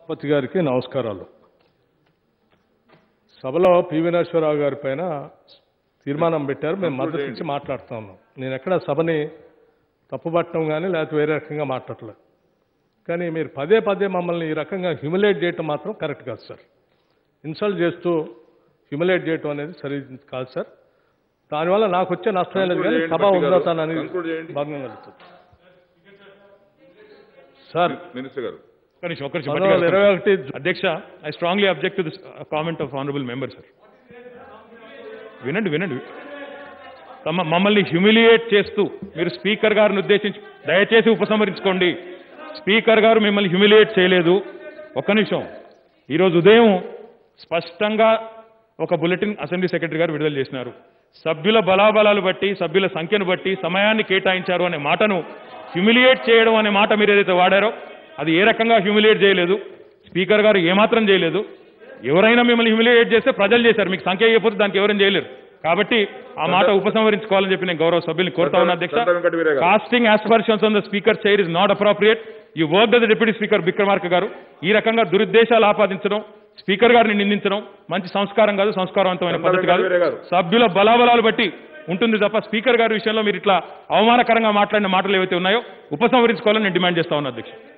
సభాపతి గారికి నమస్కారాలు సభలో పివి నరసింహరావు గారి పైన తీర్మానం పెట్టారు మేము మద్దతు ఇచ్చి మాట్లాడుతా ఉన్నాం నేను ఎక్కడ సభని తప్పుపట్టడం కానీ లేకపోతే వేరే రకంగా మాట్లాడలేదు కానీ మీరు పదే పదే మమ్మల్ని ఈ రకంగా హ్యూమిలేట్ చేయటం మాత్రం కరెక్ట్ కాదు సార్ ఇన్సల్ట్ చేస్తూ హ్యూమిలేట్ చేయటం అనేది సరి కాదు సార్ దానివల్ల నాకు వచ్చే నష్టం లేదు కానీ చేయండి, సభ భట్టి గారు. ఉన్నతాన్ని అనేది Conclude చేయండి. భంగం కలుగుతుంది సార్ మినిస్టర్ గారు ఒక్క నిమిషం, ఒక్క నిమిషం, పంతొమ్మిది వందల పట్టుకోండి. ఇరవై ఒకటి అధ్యక్ష I strongly object to this comment of honourable member sir వినండి వినండి తమ మమ్మల్ని హ్యూమిలియేట్ చేస్తూ మీరు స్పీకర్ గారిని ఉద్దేశించి దయచేసి ఉపసంహరించుకోండి స్పీకర్ గారు మిమ్మల్ని హ్యూమిలియేట్ చేయలేదు ఒక్క నిమిషం ఈరోజు ఉదయం స్పష్టంగా ఒక బులెటిన్ అసెంబ్లీ సెక్రటరీ గారు విడుదల చేసినారు సభ్యుల బలాబలాలు బట్టి సభ్యుల సంఖ్యను బట్టి సమయాన్ని కేటాయించారు అనే మాటను హ్యూమిలియేట్ చేయడం అనే మాట మీరు ఏదైతే వాడారో అది ఏ రకంగా హ్యూమిలియేట్ చేయలేదు స్పీకర్ గారు ఏమాత్రం చేయలేదు ఎవరైనా మిమ్మల్ని హ్యూమిలియేట్ చేస్తే ప్రజలు చేశారు మీకు సంఖ్య ఇవ్వకపోతే దానికి ఎవరైనా చేయలేరు కాబట్టి ఆ మాట ఉపసంహరించుకోవాలని చెప్పి నేను గౌరవ సభ్యుల్ని కోరుతా ఉన్నా అధ్యక్ష సంత Venkata Veeraiah garu. Casting aspersions on the speaker chair is not appropriate ఈ work the deputy speaker Vikramarka garu ఈ రకంగా దురుద్దేశాలు ఆపాదించడం స్పీకర్ గారిని నిందించడం మంచి సంస్కారం కాదు సంస్కారవంతమైన సంత పద్ధతి కాదు వెంకట వీరయ్య గారు. సభ్యుల బలాబలాలు బట్టి ఉంటుంది తప్ప స్పీకర్ గారి విషయంలో మీరు ఇట్లా అవమానకరంగా మాట్లాడిన మాటలు ఏవైతే ఉన్నాయో ఉపసంహరించుకోవాలని నేను డిమాండ్ చేస్తా ఉన్నా అధ్యక్ష